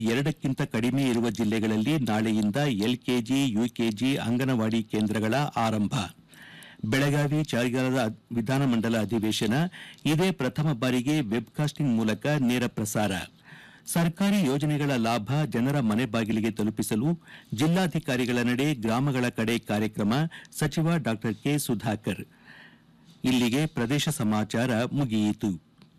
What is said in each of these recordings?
ಎರಡಕ್ಕಿಂತ ಕಡಿಮೆ ಇರುವ ಜಿಲ್ಲೆಗಳಲ್ಲಿ ನಾಳೆಯಿಂದ ಎಲ್ಕೆಜಿ ಯುಕೆಜಿ ಅಂಗನವಾಡಿ ಕೇಂದ್ರಗಳ ಆರಂಭ ಬೆಳಗಾವಿ ಚಳಿಗಾಲದ ವಿಧಾನಮಂಡಲ ಅಧಿವೇಶನ ಇದೇ ಪ್ರಥಮ ಬಾರಿಗೆ ವೆಬ್ಕಾಸ್ಟಿಂಗ್ ಮೂಲಕ ನೇರ ಪ್ರಸಾರ ಸರ್ಕಾರಿ ಯೋಜನೆಗಳ ಲಾಭ ಜನರ ಮನೆ ಬಾಗಿಲಿಗೆ ತಲುಪಿಸಲು ಜಿಲ್ಲಾಧಿಕಾರಿಗಳ ನಡೆ ಗ್ರಾಮಗಳ ಕಡೆ ಕಾರ್ಯಕ್ರಮ ಸಚಿವ ಡಾ ಕೆ ಸುಧಾಕರ್ ಇಲ್ಲಿಗೆ ಪ್ರದೇಶ ಸಮಾಚಾರ ಮುಗಿಯಿತು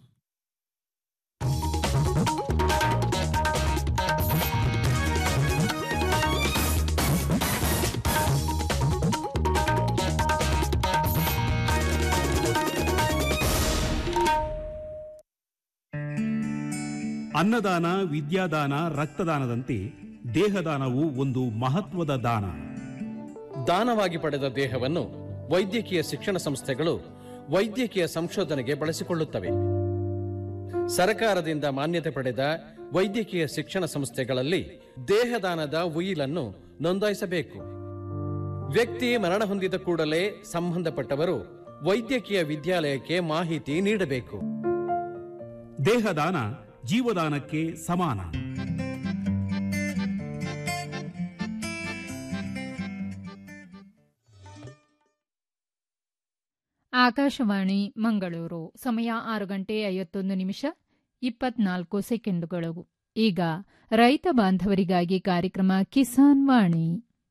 ಅನ್ನದಾನ ವಿದ್ಯಾದಾನ ರಕ್ತದಾನದಂತೆ ದೇಹದಾನವು ಒಂದು ಮಹತ್ವದ ದಾನ ದಾನವಾಗಿ ಪಡೆದ ದೇಹವನ್ನು ವೈದ್ಯಕೀಯ ಶಿಕ್ಷಣ ಸಂಸ್ಥೆಗಳು ವೈದ್ಯಕೀಯ ಸಂಶೋಧನೆಗೆ ಬಳಸಿಕೊಳ್ಳುತ್ತವೆ ಸರಕಾರದಿಂದ ಮಾನ್ಯತೆ ಪಡೆದ ವೈದ್ಯಕೀಯ ಶಿಕ್ಷಣ ಸಂಸ್ಥೆಗಳಲ್ಲಿ ದೇಹದಾನದ ಉಯಿಲನ್ನು ನೋಂದಾಯಿಸಬೇಕು ವ್ಯಕ್ತಿ ಮರಣ ಹೊಂದಿದ ಕೂಡಲೇ ಸಂಬಂಧಪಟ್ಟವರು ವೈದ್ಯಕೀಯ ವಿದ್ಯಾಲಯಕ್ಕೆ ಮಾಹಿತಿ ನೀಡಬೇಕು ದೇಹದಾನ ಜೀವದಾನಕ್ಕೆ ಸಮಾನ ಆಕಾಶವಾಣಿ ಮಂಗಳೂರು ಸಮಯ ಆರು ಗಂಟೆ ಐವತ್ತೊಂದು ನಿಮಿಷ ಇಪ್ಪತ್ನಾಲ್ಕು ಸೆಕೆಂಡುಗಳು ಈಗ ರೈತ ಬಾಂಧವರಿಗಾಗಿ ಕಾರ್ಯಕ್ರಮ ಕಿಸಾನ್ ವಾಣಿ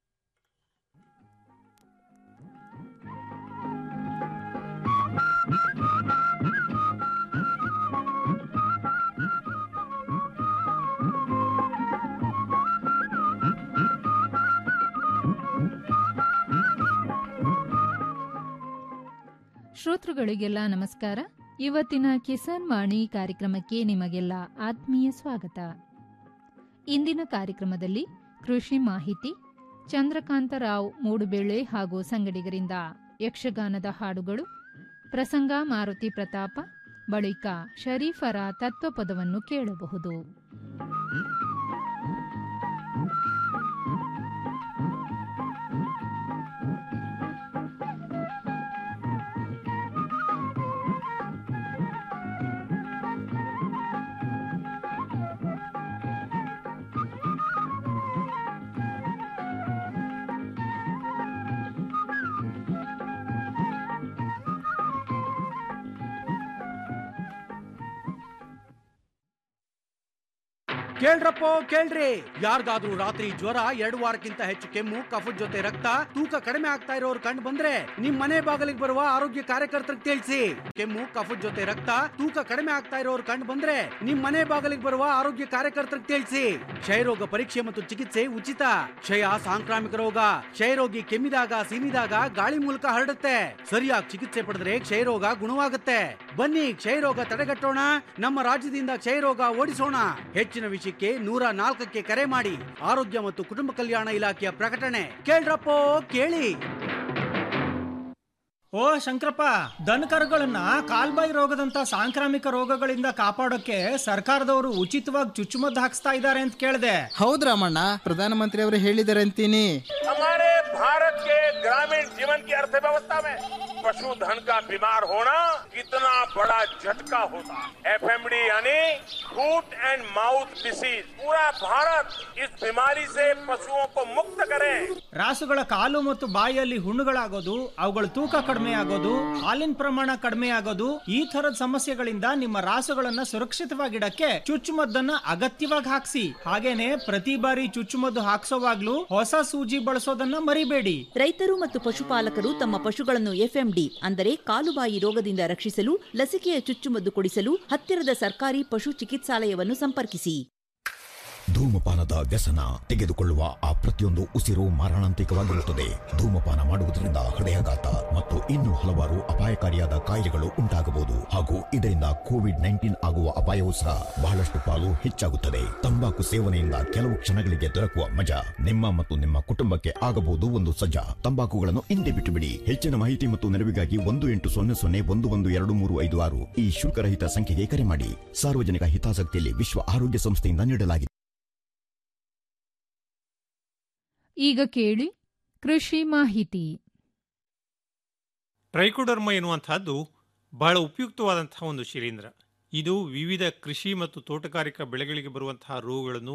ಶ್ರೋತೃಗಳಿಗೆಲ್ಲ ನಮಸ್ಕಾರ ಇವತ್ತಿನ ಕಿಸಾನ್ ವಾಣಿ ಕಾರ್ಯಕ್ರಮಕ್ಕೆ ನಿಮಗೆಲ್ಲ ಆತ್ಮೀಯ ಸ್ವಾಗತ ಇಂದಿನ ಕಾರ್ಯಕ್ರಮದಲ್ಲಿ ಕೃಷಿ ಮಾಹಿತಿ ಚಂದ್ರಕಾಂತ ರಾವ್ ಮೂಡುಬೆಳೆ ಹಾಗೂ ಸಂಗಡಿಗರಿಂದ ಯಕ್ಷಗಾನದ ಹಾಡುಗಳು ಪ್ರಸಂಗ ಮಾರುತಿ ಪ್ರತಾಪ ಬಳಿಕ ಶರೀಫರ ತತ್ವಪದವನ್ನು ಕೇಳಬಹುದು ಕೇಳ್ರಪ್ಪೋ ಕೇಳ್ರಿ ಯಾರಿಗಾದ್ರೂ ರಾತ್ರಿ ಜ್ವರ ಎರಡು ವಾರಕ್ಕಿಂತ ಹೆಚ್ಚು ಕೆಮ್ಮು ಕಫದ ಜೊತೆ ರಕ್ತ ತೂಕ ಕಡಿಮೆ ಆಗ್ತಾ ಇರೋರು ಕಂಡು ಬಂದ್ರೆ ನಿಮ್ ಮನೆ ಬಾಗಿಲಿಗೆ ಬರುವ ಆರೋಗ್ಯ ಕಾರ್ಯಕರ್ತರಿಗೆ ತಿಳಿಸಿ ಕೆಮ್ಮು ಕಫದ ಜೊತೆ ರಕ್ತ ತೂಕ ಕಡಿಮೆ ಆಗ್ತಾ ಇರೋರು ಕಂಡು ಬಂದ್ರೆ ನಿಮ್ ಮನೆ ಬಾಗಿಲಿಗೆ ಬರುವ ಆರೋಗ್ಯ ಕಾರ್ಯಕರ್ತರಿಗೆ ತಿಳಿಸಿ ಕ್ಷಯರೋಗ ಪರೀಕ್ಷೆ ಮತ್ತು ಚಿಕಿತ್ಸೆ ಉಚಿತ ಕ್ಷಯ ಸಾಂಕ್ರಾಮಿಕ ರೋಗ ಕ್ಷಯರೋಗಿ ಕೆಮ್ಮಿದಾಗ ಸೀನಿದಾಗ ಗಾಳಿ ಮೂಲಕ ಹರಡುತ್ತೆ ಸರಿಯಾಗಿ ಚಿಕಿತ್ಸೆ ಪಡೆದ್ರೆ ಕ್ಷಯರೋಗ ಗುಣವಾಗುತ್ತೆ ಬನ್ನಿ ಕ್ಷಯರೋಗ ತಡೆಗಟ್ಟೋಣ ನಮ್ಮ ರಾಜ್ಯದಿಂದ ಕ್ಷಯರೋಗ ಓಡಿಸೋಣ ಹೆಚ್ಚಿನ ವಿಷಯಕ್ಕೆ ನೂರ ನಾಲ್ಕಕ್ಕೆ ಕರೆ ಮಾಡಿ ಆರೋಗ್ಯ ಮತ್ತು ಕುಟುಂಬ ಕಲ್ಯಾಣ ಇಲಾಖೆಯ ಪ್ರಕಟಣೆ ಕೇಳ್ರಪ್ಪೋ ಕೇಳಿ ಓ ಶಂಕರಪ್ಪ ದನಕರುಗಳನ್ನ ಕಾಲ್ಬಾಯಿ ರೋಗದಂತ ಸಾಂಕ್ರಾಮಿಕ ರೋಗಗಳಿಂದ ಕಾಪಾಡೋಕೆ ಸರ್ಕಾರದವರು ಉಚಿತವಾಗಿ ಚುಚ್ಚುಮದ್ದು ಹಾಕ್ಸ್ತಾ ಇದ್ದಾರೆ ಅಂತ ಕೇಳಿದೆ ಹೌದ್ ರಾಮಣ್ಣ ಪ್ರಧಾನಮಂತ್ರಿ ಅವರು ಹೇಳಿದ್ದಾರೆ ಅಂತೀನಿ हमारे भारत के ग्रामीण जीवन की अर्थव्यवस्था में पशुधन का बीमार होना कितना बड़ा झटका होता है एफएमडी यानी फूट एंड माउथ डिसीज पूरा भारत इस बीमारी से पशुओं को मुक्त करे ರಾಸುಗಳ ಕಾಲು ಮತ್ತು ಬಾಯಿಯಲ್ಲಿ ಹುಣ್ಣುಗಳಾಗೋದು ಅವುಗಳ ತೂಕ ಕಡಿಮೆ ಆಗೋದು ಹಾಲಿನ ಪ್ರಮಾಣ ಕಡಿಮೆ ಆಗೋದು ಈ ತರದ ಸಮಸ್ಯೆಗಳಿಂದ ನಿಮ್ಮ ರಾಸುಗಳನ್ನ ಸುರಕ್ಷಿತವಾಗಿಡಕ್ಕೆ ಚುಚ್ಚುಮದ್ದನ್ನ ಅಗತ್ಯವಾಗಿ ಹಾಕ್ಸಿ ಹಾಗೇನೆ ಪ್ರತಿ ಬಾರಿ ಚುಚ್ಚುಮದ್ದು ಹಾಕ್ಸೋವಾಗ್ಲೂ ಹೊಸ ಸೂಜಿ ಬಳಸೋದನ್ನ ಮರಿಬೇಡಿ ರೈತರು ಮತ್ತು ಪಶುಪಾಲಕರು ತಮ್ಮ ಪಶುಗಳನ್ನು ಎಫ್ಎಂಡಿ ಅಂದರೆ ಕಾಲುಬಾಯಿ ರೋಗದಿಂದ ರಕ್ಷಿಸಲು ಲಸಿಕೆಯ ಚುಚ್ಚುಮದ್ದು ಕೊಡಿಸಲು ಹತ್ತಿರದ ಸರ್ಕಾರಿ ಪಶು ಚಿಕಿತ್ಸಾಲಯವನ್ನು ಸಂಪರ್ಕಿಸಿ ಧೂಮಪಾನದ ವ್ಯಸನ ತೆಗೆದುಕೊಳ್ಳುವ ಆ ಪ್ರತಿಯೊಂದು ಉಸಿರು ಮಾರಣಾಂತಿಕವಾಗಿರುತ್ತದೆ ಧೂಮಪಾನ ಮಾಡುವುದರಿಂದ ಹೃದಯಾಘಾತ ಮತ್ತು ಇನ್ನೂ ಹಲವಾರು ಅಪಾಯಕಾರಿಯಾದ ಕಾಯಿಲೆಗಳು ಉಂಟಾಗಬಹುದು ಹಾಗೂ ಇದರಿಂದ ಕೋವಿಡ್ ನೈನ್ಟೀನ್ ಆಗುವ ಅಪಾಯವೂ ಸಹ ಬಹಳಷ್ಟು ಪಾಲು ಹೆಚ್ಚಾಗುತ್ತದೆ ತಂಬಾಕು ಸೇವನೆಯಿಂದ ಕೆಲವು ಕ್ಷಣಗಳಿಗೆ ದೊರಕುವ ಮಜಾ ನಿಮ್ಮ ಮತ್ತು ನಿಮ್ಮ ಕುಟುಂಬಕ್ಕೆ ಆಗಬಹುದು ಒಂದು ಸಜ್ಜಾ ತಂಬಾಕುಗಳನ್ನು ಹಿಂದೆ ಬಿಟ್ಟು ಬಿಡಿ ಹೆಚ್ಚಿನ ಮಾಹಿತಿ ಮತ್ತು ನೆರವಿಗಾಗಿ ಒಂದು ಎಂಟು ಸೊನ್ನೆ ಸೊನ್ನೆ ಒಂದು ಒಂದು ಎರಡು ಮೂರು ಐದು ಆರು ಈ ಶುಲ್ಕರಹಿತ ಸಂಖ್ಯೆಗೆ ಕರೆ ಮಾಡಿ ಸಾರ್ವಜನಿಕ ಹಿತಾಸಕ್ತಿಯಲ್ಲಿ ವಿಶ್ವ ಆರೋಗ್ಯ ಸಂಸ್ಥೆಯಿಂದ ನೀಡಲಾಗಿದೆ ಈಗ ಕೇಳಿ ಕೃಷಿ ಮಾಹಿತಿ ಟ್ರೈಕೋಡರ್ಮ ಎನ್ನುವಂತಹದ್ದು ಬಹಳ ಉಪಯುಕ್ತವಾದಂತಹ ಒಂದು ಶಿಲೀಂಧ್ರ ಇದು ವಿವಿಧ ಕೃಷಿ ಮತ್ತು ತೋಟಗಾರಿಕಾ ಬೆಳೆಗಳಿಗೆ ಬರುವಂತಹ ರೋಗಗಳನ್ನು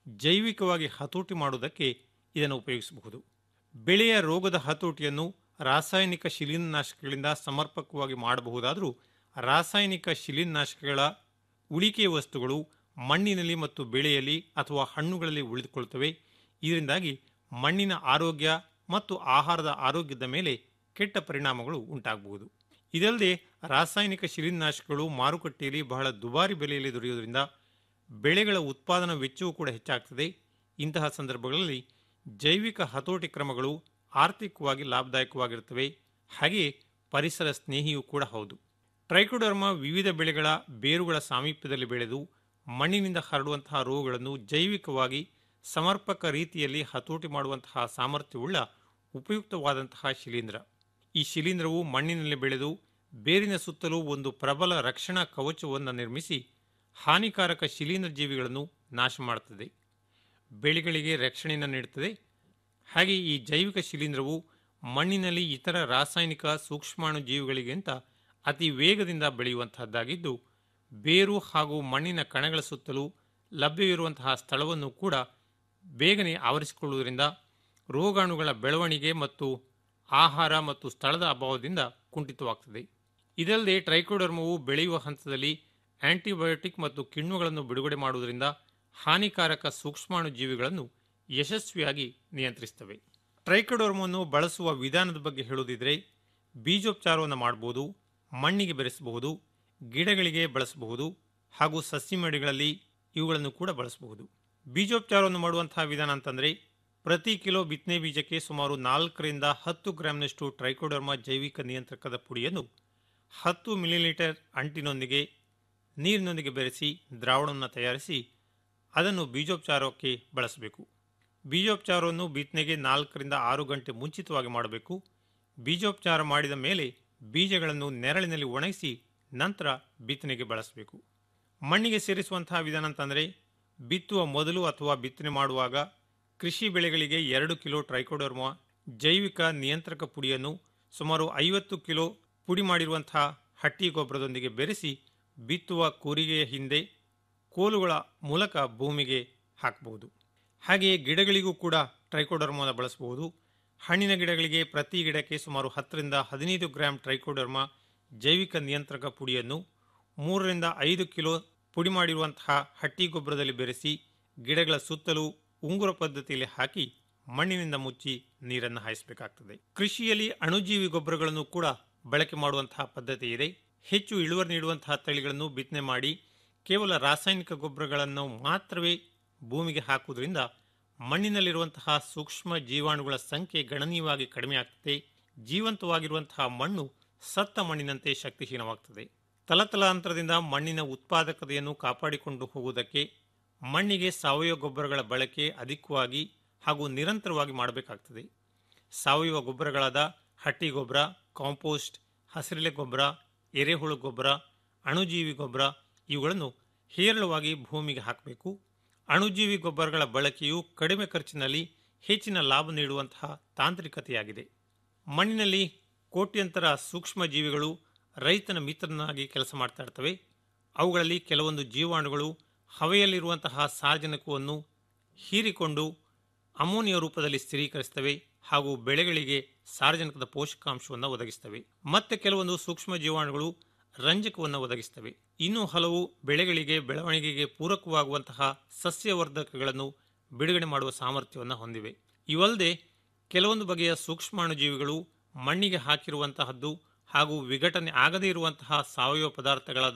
ಜೈವಿಕವಾಗಿ ಹತೋಟಿ ಮಾಡುವುದಕ್ಕೆ ಇದನ್ನು ಉಪಯೋಗಿಸಬಹುದು ಬೆಳೆಯ ರೋಗದ ಹತೋಟಿಯನ್ನು ರಾಸಾಯನಿಕ ಶಿಲೀನಾಶಕಗಳಿಂದ ಸಮರ್ಪಕವಾಗಿ ಮಾಡಬಹುದಾದರೂ ರಾಸಾಯನಿಕ ಶಿಲೀನಾಶಕಗಳ ಉಳಿಕೆ ವಸ್ತುಗಳು ಮಣ್ಣಿನಲ್ಲಿ ಮತ್ತು ಬೆಳೆಯಲ್ಲಿ ಅಥವಾ ಹಣ್ಣುಗಳಲ್ಲಿ ಉಳಿದುಕೊಳ್ಳುತ್ತವೆ ಇದರಿಂದಾಗಿ ಮಣ್ಣಿನ ಆರೋಗ್ಯ ಮತ್ತು ಆಹಾರದ ಆರೋಗ್ಯದ ಮೇಲೆ ಕೆಟ್ಟ ಪರಿಣಾಮಗಳು ಉಂಟಾಗಬಹುದು ಇದಲ್ಲದೆ ರಾಸಾಯನಿಕ ಶಿಲೀನಾಶಕಗಳು ಮಾರುಕಟ್ಟೆಯಲ್ಲಿ ಬಹಳ ದುಬಾರಿ ಬೆಲೆಯಲ್ಲಿ ದೊರೆಯುವುದರಿಂದ ಬೆಳೆಗಳ ಉತ್ಪಾದನಾ ವೆಚ್ಚವೂ ಕೂಡ ಹೆಚ್ಚಾಗ್ತದೆ ಇಂತಹ ಸಂದರ್ಭಗಳಲ್ಲಿ ಜೈವಿಕ ಹತೋಟಿ ಕ್ರಮಗಳು ಆರ್ಥಿಕವಾಗಿ ಲಾಭದಾಯಕವಾಗಿರುತ್ತವೆ ಹಾಗೆಯೇ ಪರಿಸರ ಸ್ನೇಹಿಯೂ ಕೂಡ ಹೌದು ಟ್ರೈಕೋಡರ್ಮ ವಿವಿಧ ಬೆಳೆಗಳ ಬೇರುಗಳ ಸಾಮೀಪ್ಯದಲ್ಲಿ ಬೆಳೆದು ಮಣ್ಣಿನಿಂದ ಹರಡುವಂತಹ ರೋಗಗಳನ್ನು ಜೈವಿಕವಾಗಿ ಸಮರ್ಪಕ ರೀತಿಯಲ್ಲಿ ಹತೋಟಿ ಮಾಡುವಂತಹ ಸಾಮರ್ಥ್ಯವುಳ್ಳ ಉಪಯುಕ್ತವಾದಂತಹ ಶಿಲೀಂಧ್ರ ಈ ಶಿಲೀಂಧ್ರವು ಮಣ್ಣಿನಲ್ಲಿ ಬೆಳೆದು ಬೇರಿನ ಸುತ್ತಲೂ ಒಂದು ಪ್ರಬಲ ರಕ್ಷಣಾ ಕವಚವನ್ನು ನಿರ್ಮಿಸಿ ಹಾನಿಕಾರಕ ಶಿಲೀಂಧ್ರ ಜೀವಿಗಳನ್ನು ನಾಶ ಮಾಡುತ್ತದೆ ಬೆಳೆಗಳಿಗೆ ರಕ್ಷಣೆಯನ್ನು ನೀಡುತ್ತದೆ ಹಾಗೆ ಈ ಜೈವಿಕ ಶಿಲೀಂಧ್ರವು ಮಣ್ಣಿನಲ್ಲಿ ಇತರ ರಾಸಾಯನಿಕ ಸೂಕ್ಷ್ಮಾಣು ಜೀವಿಗಳಿಗಿಂತ ಅತಿ ವೇಗದಿಂದ ಬೆಳೆಯುವಂತಹದ್ದಾಗಿದ್ದು ಬೇರು ಹಾಗೂ ಮಣ್ಣಿನ ಕಣಗಳ ಸುತ್ತಲೂ ಲಭ್ಯವಿರುವಂತಹ ಸ್ಥಳವನ್ನು ಕೂಡ ಬೇಗನೆ ಆವರಿಸಿಕೊಳ್ಳುವುದರಿಂದ ರೋಗಾಣುಗಳ ಬೆಳವಣಿಗೆ ಮತ್ತು ಆಹಾರ ಮತ್ತು ಸ್ಥಳದ ಅಭಾವದಿಂದ ಕುಂಠಿತವಾಗ್ತದೆ ಇದಲ್ಲದೆ ಟ್ರೈಕೋಡರ್ಮವು ಬೆಳೆಯುವ ಹಂತದಲ್ಲಿ ಆಂಟಿಬಯೋಟಿಕ್ ಮತ್ತು ಕಿಣ್ವಗಳನ್ನು ಬಿಡುಗಡೆ ಮಾಡುವುದರಿಂದ ಹಾನಿಕಾರಕ ಸೂಕ್ಷ್ಮಾಣು ಜೀವಿಗಳನ್ನು ಯಶಸ್ವಿಯಾಗಿ ನಿಯಂತ್ರಿಸುತ್ತವೆ ಟ್ರೈಕೋಡರ್ಮವನ್ನು ಬಳಸುವ ವಿಧಾನದ ಬಗ್ಗೆ ಹೇಳುವುದಿದ್ರೆ ಬೀಜೋಪಚಾರವನ್ನು ಮಾಡಬಹುದು ಮಣ್ಣಿಗೆ ಬೆರೆಸಬಹುದು ಗಿಡಗಳಿಗೆ ಬಳಸಬಹುದು ಹಾಗೂ ಸಸಿಮಡಿಗಳಲ್ಲಿ ಇವುಗಳನ್ನು ಕೂಡ ಬಳಸಬಹುದು ಬೀಜೋಪಚಾರವನ್ನು ಮಾಡುವಂತಹ ವಿಧಾನ ಅಂತಂದರೆ ಪ್ರತಿ ಕಿಲೋ ಬಿತ್ತನೆ ಬೀಜಕ್ಕೆ ಸುಮಾರು ನಾಲ್ಕರಿಂದ ಹತ್ತು ಗ್ರಾಂನಷ್ಟು ಟ್ರೈಕೋಡರ್ಮಾ ಜೈವಿಕ ನಿಯಂತ್ರಕದ ಪುಡಿಯನ್ನು ಹತ್ತು ಮಿಲಿಲೀಟರ್ ಅಂಟಿನೊಂದಿಗೆ ನೀರಿನೊಂದಿಗೆ ಬೆರೆಸಿ ದ್ರಾವಣವನ್ನು ತಯಾರಿಸಿ ಅದನ್ನು ಬೀಜೋಪಚಾರಕ್ಕೆ ಬಳಸಬೇಕು ಬೀಜೋಪಚಾರವನ್ನು ಬಿತ್ತನೆಗೆ ನಾಲ್ಕರಿಂದ ಆರು ಗಂಟೆ ಮುಂಚಿತವಾಗಿ ಮಾಡಬೇಕು ಬೀಜೋಪಚಾರ ಮಾಡಿದ ಮೇಲೆ ಬೀಜಗಳನ್ನು ನೆರಳಿನಲ್ಲಿ ಒಣಗಿಸಿ ನಂತರ ಬಿತ್ತನೆಗೆ ಬಳಸಬೇಕು ಮಣ್ಣಿಗೆ ಸೇರಿಸುವಂತಹ ವಿಧಾನ ಅಂತಂದರೆ ಬಿತ್ತುವ ಮೊದಲು ಅಥವಾ ಬಿತ್ತನೆ ಮಾಡುವಾಗ ಕೃಷಿ ಬೆಳೆಗಳಿಗೆ ಎರಡು ಕಿಲೋ ಟ್ರೈಕೋಡರ್ಮಾ ಜೈವಿಕ ನಿಯಂತ್ರಕ ಪುಡಿಯನ್ನು ಸುಮಾರು ಐವತ್ತು ಕಿಲೋ ಪುಡಿ ಮಾಡಿರುವಂತಹ ಹಟ್ಟಿ ಗೊಬ್ಬರದೊಂದಿಗೆ ಬೆರೆಸಿ ಬಿತ್ತುವ ಕೂರಿಗೆಯ ಹಿಂದೆ ಕೋಲುಗಳ ಮೂಲಕ ಭೂಮಿಗೆ ಹಾಕಬಹುದು ಹಾಗೆಯೇ ಗಿಡಗಳಿಗೂ ಕೂಡ ಟ್ರೈಕೋಡರ್ಮಾನ ಬಳಸಬಹುದು ಹಣ್ಣಿನ ಗಿಡಗಳಿಗೆ ಪ್ರತಿ ಗಿಡಕ್ಕೆ ಸುಮಾರು ಹತ್ತರಿಂದ ಹದಿನೈದು ಗ್ರಾಂ ಟ್ರೈಕೋಡರ್ಮಾ ಜೈವಿಕ ನಿಯಂತ್ರಕ ಪುಡಿಯನ್ನು ಮೂರರಿಂದ ಐದು ಕಿಲೋ ಪುಡಿ ಮಾಡಿರುವಂತಹ ಹಟ್ಟಿ ಗೊಬ್ಬರದಲ್ಲಿ ಬೆರೆಸಿ ಗಿಡಗಳ ಸುತ್ತಲೂ ಉಂಗುರ ಪದ್ಧತಿಯಲ್ಲಿ ಹಾಕಿ ಮಣ್ಣಿನಿಂದ ಮುಚ್ಚಿ ನೀರನ್ನು ಹಾಯಿಸಬೇಕಾಗ್ತದೆ ಕೃಷಿಯಲ್ಲಿ ಅಣುಜೀವಿ ಗೊಬ್ಬರಗಳನ್ನು ಕೂಡ ಬಳಕೆ ಮಾಡುವಂತಹ ಪದ್ಧತಿ ಇದೆ ಹೆಚ್ಚು ಇಳುವರಿ ನೀಡುವಂತಹ ತಳಿಗಳನ್ನು ಬಿತ್ತನೆ ಮಾಡಿ ಕೇವಲ ರಾಸಾಯನಿಕ ಗೊಬ್ಬರಗಳನ್ನು ಮಾತ್ರವೇ ಭೂಮಿಗೆ ಹಾಕುವುದರಿಂದ ಮಣ್ಣಿನಲ್ಲಿರುವಂತಹ ಸೂಕ್ಷ್ಮ ಜೀವಾಣುಗಳ ಸಂಖ್ಯೆ ಗಣನೀಯವಾಗಿ ಕಡಿಮೆಯಾಗ್ತದೆ ಜೀವಂತವಾಗಿರುವಂತಹ ಮಣ್ಣು ಸತ್ತ ಮಣ್ಣಿನಂತೆ ಶಕ್ತಿಹೀನವಾಗ್ತದೆ ತಲತಲಾಂತರದಿಂದ ಮಣ್ಣಿನ ಉತ್ಪಾದಕತೆಯನ್ನು ಕಾಪಾಡಿಕೊಂಡು ಹೋಗುವುದಕ್ಕೆ ಮಣ್ಣಿಗೆ ಸಾವಯವ ಗೊಬ್ಬರಗಳ ಬಳಕೆ ಅಧಿಕವಾಗಿ ಹಾಗೂ ನಿರಂತರವಾಗಿ ಮಾಡಬೇಕಾಗ್ತದೆ ಸಾವಯವ ಗೊಬ್ಬರಗಳಾದ ಹಟ್ಟಿ ಗೊಬ್ಬರ ಕಾಂಪೋಸ್ಟ್ ಹಸಿರೆಲೆ ಗೊಬ್ಬರ ಎರೆಹುಳು ಗೊಬ್ಬರ ಅಣುಜೀವಿ ಗೊಬ್ಬರ ಇವುಗಳನ್ನು ಹೇರಳವಾಗಿ ಭೂಮಿಗೆ ಹಾಕಬೇಕು ಅಣುಜೀವಿ ಗೊಬ್ಬರಗಳ ಬಳಕೆಯು ಕಡಿಮೆ ಖರ್ಚಿನಲ್ಲಿ ಹೆಚ್ಚಿನ ಲಾಭ ನೀಡುವಂತಹ ತಾಂತ್ರಿಕತೆಯಾಗಿದೆ ಮಣ್ಣಿನಲ್ಲಿ ಕೋಟ್ಯಂತರ ಸೂಕ್ಷ್ಮ ಜೀವಿಗಳು ರೈತನ ಮಿತ್ರನಾಗಿ ಕೆಲಸ ಮಾಡ್ತಾ ಇರ್ತವೆ ಅವುಗಳಲ್ಲಿ ಕೆಲವೊಂದು ಜೀವಾಣುಗಳು ಹವೆಯಲ್ಲಿರುವಂತಹ ಸಾರ್ವಜನಿಕವನ್ನು ಹೀರಿಕೊಂಡು ಅಮೋನಿಯ ರೂಪದಲ್ಲಿ ಸ್ಥಿರೀಕರಿಸ್ತವೆ ಹಾಗೂ ಬೆಳೆಗಳಿಗೆ ಸಾರ್ವಜನಿಕದ ಪೋಷಕಾಂಶವನ್ನು ಒದಗಿಸ್ತವೆ ಮತ್ತೆ ಕೆಲವೊಂದು ಸೂಕ್ಷ್ಮ ಜೀವಾಣುಗಳು ರಂಜಕವನ್ನು ಒದಗಿಸ್ತವೆ ಇನ್ನು ಹಲವು ಬೆಳೆಗಳಿಗೆ ಬೆಳವಣಿಗೆಗೆ ಪೂರಕವಾಗುವಂತಹ ಸಸ್ಯವರ್ಧಕಗಳನ್ನು ಬಿಡುಗಡೆ ಮಾಡುವ ಸಾಮರ್ಥ್ಯವನ್ನು ಹೊಂದಿವೆ ಇವಲ್ಲದೆ ಕೆಲವೊಂದು ಬಗೆಯ ಸೂಕ್ಷ್ಮಾಣು ಜೀವಿಗಳು ಮಣ್ಣಿಗೆ ಹಾಕಿರುವಂತಹದ್ದು ಹಾಗೂ ವಿಘಟನೆ ಆಗದೇ ಇರುವಂತಹ ಸಾವಯವ ಪದಾರ್ಥಗಳಾದ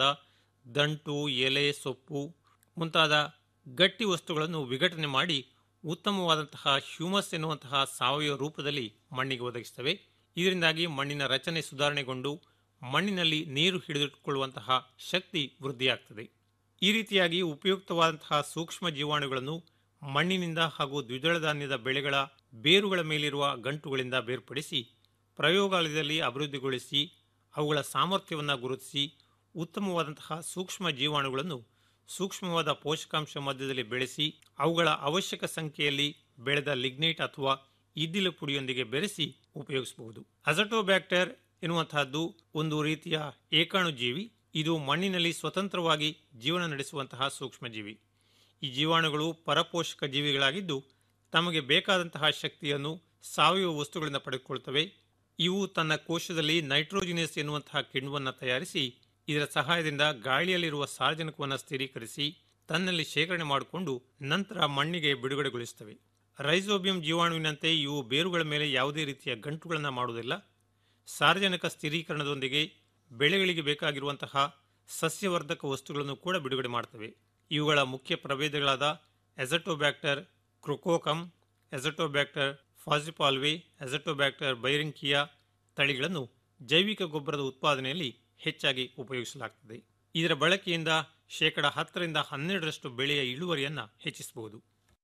ದಂಟು ಎಲೆ ಸೊಪ್ಪು ಮುಂತಾದ ಗಟ್ಟಿ ವಸ್ತುಗಳನ್ನು ವಿಘಟನೆ ಮಾಡಿ ಉತ್ತಮವಾದಂತಹ ಹ್ಯೂಮಸ್ ಎನ್ನುವಂತಹ ಸಾವಯವ ರೂಪದಲ್ಲಿ ಮಣ್ಣಿಗೆ ಒದಗಿಸ್ತವೆ ಇದರಿಂದಾಗಿ ಮಣ್ಣಿನ ರಚನೆ ಸುಧಾರಣೆಗೊಂಡು ಮಣ್ಣಿನಲ್ಲಿ ನೀರು ಹಿಡಿದಿಟ್ಟುಕೊಳ್ಳುವಂತಹ ಶಕ್ತಿ ವೃದ್ಧಿಯಾಗ್ತದೆ ಈ ರೀತಿಯಾಗಿ ಉಪಯುಕ್ತವಾದಂತಹ ಸೂಕ್ಷ್ಮ ಜೀವಾಣುಗಳನ್ನು ಮಣ್ಣಿನಿಂದ ಹಾಗೂ ದ್ವಿದಳ ಧಾನ್ಯದ ಬೆಳೆಗಳ ಬೇರುಗಳ ಮೇಲಿರುವ ಗಂಟುಗಳಿಂದ ಬೇರ್ಪಡಿಸಿ ಪ್ರಯೋಗಾಲಯದಲ್ಲಿ ಅಭಿವೃದ್ಧಿಗೊಳಿಸಿ ಅವುಗಳ ಸಾಮರ್ಥ್ಯವನ್ನು ಗುರುತಿಸಿ ಉತ್ತಮವಾದಂತಹ ಸೂಕ್ಷ್ಮ ಜೀವಾಣುಗಳನ್ನು ಸೂಕ್ಷ್ಮವಾದ ಪೋಷಕಾಂಶ ಮಧ್ಯದಲ್ಲಿ ಬೆಳೆಸಿ ಅವುಗಳ ಅವಶ್ಯಕ ಸಂಖ್ಯೆಯಲ್ಲಿ ಬೆಳೆದ ಲಿಗ್ನೈಟ್ ಅಥವಾ ಇದ್ದಿಲು ಪುಡಿಯೊಂದಿಗೆ ಬೆರೆಸಿ ಉಪಯೋಗಿಸಬಹುದು ಅಜಟೋಬ್ಯಾಕ್ಟರ್ ಎನ್ನುವಂತಹದ್ದು ಒಂದು ರೀತಿಯ ಏಕಾಣು ಜೀವಿ ಇದು ಮಣ್ಣಿನಲ್ಲಿ ಸ್ವತಂತ್ರವಾಗಿ ಜೀವನ ನಡೆಸುವಂತಹ ಸೂಕ್ಷ್ಮಜೀವಿ ಈ ಜೀವಾಣುಗಳು ಪರಪೋಷಕ ಜೀವಿಗಳಾಗಿದ್ದು ತಮಗೆ ಬೇಕಾದಂತಹ ಶಕ್ತಿಯನ್ನು ಸಾವಯವ ವಸ್ತುಗಳಿಂದ ಪಡೆದುಕೊಳ್ತವೆ ಇವು ತನ್ನ ಕೋಶದಲ್ಲಿ ನೈಟ್ರೋಜಿನಿಯಸ್ ಎನ್ನುವಂತಹ ಕಿಣ್ವವನ್ನು ತಯಾರಿಸಿ ಇದರ ಸಹಾಯದಿಂದ ಗಾಳಿಯಲ್ಲಿರುವ ಸಾರ್ವಜನಿಕವನ್ನು ಸ್ಥಿರೀಕರಿಸಿ ತನ್ನಲ್ಲಿ ಶೇಖರಣೆ ಮಾಡಿಕೊಂಡು ನಂತರ ಮಣ್ಣಿಗೆ ಬಿಡುಗಡೆಗೊಳಿಸುತ್ತವೆ ರೈಸೋಬಿಯಂ ಜೀವಾಣುವಿನಂತೆ ಇವು ಬೇರುಗಳ ಮೇಲೆ ಯಾವುದೇ ರೀತಿಯ ಗಂಟುಗಳನ್ನು ಮಾಡುವುದಿಲ್ಲ ಸಾರ್ವಜನಿಕ ಸ್ಥಿರೀಕರಣದೊಂದಿಗೆ ಬೆಳೆಗಳಿಗೆ ಬೇಕಾಗಿರುವಂತಹ ಸಸ್ಯವರ್ಧಕ ವಸ್ತುಗಳನ್ನು ಕೂಡ ಬಿಡುಗಡೆ ಮಾಡ್ತವೆ ಇವುಗಳ ಮುಖ್ಯ ಪ್ರಭೇದಗಳಾದ ಎಸಟೋಬ್ಯಾಕ್ಟರ್ ಕ್ರೊಕೋಕಮ್ ಎಸಟೋಬ್ಯಾಕ್ಟರ್ ಫಾಸಿಪಾಲ್ವೆ ಎಸಟೋಬ್ಯಾಕ್ಟರ್ ಬೈರಿಂಕಿಯಾ ತಳಿಗಳನ್ನು ಜೈವಿಕ ಗೊಬ್ಬರದ ಉತ್ಪಾದನೆಯಲ್ಲಿ ಹೆಚ್ಚಾಗಿ ಉಪಯೋಗಿಸಲಾಗುತ್ತದೆ ಇದರ ಬಳಕೆಯಿಂದ ಶೇಕಡ ಹತ್ತರಿಂದ ಹನ್ನೆರಡರಷ್ಟು ಬೆಳೆಯ ಇಳುವರಿಯನ್ನು ಹೆಚ್ಚಿಸಬಹುದು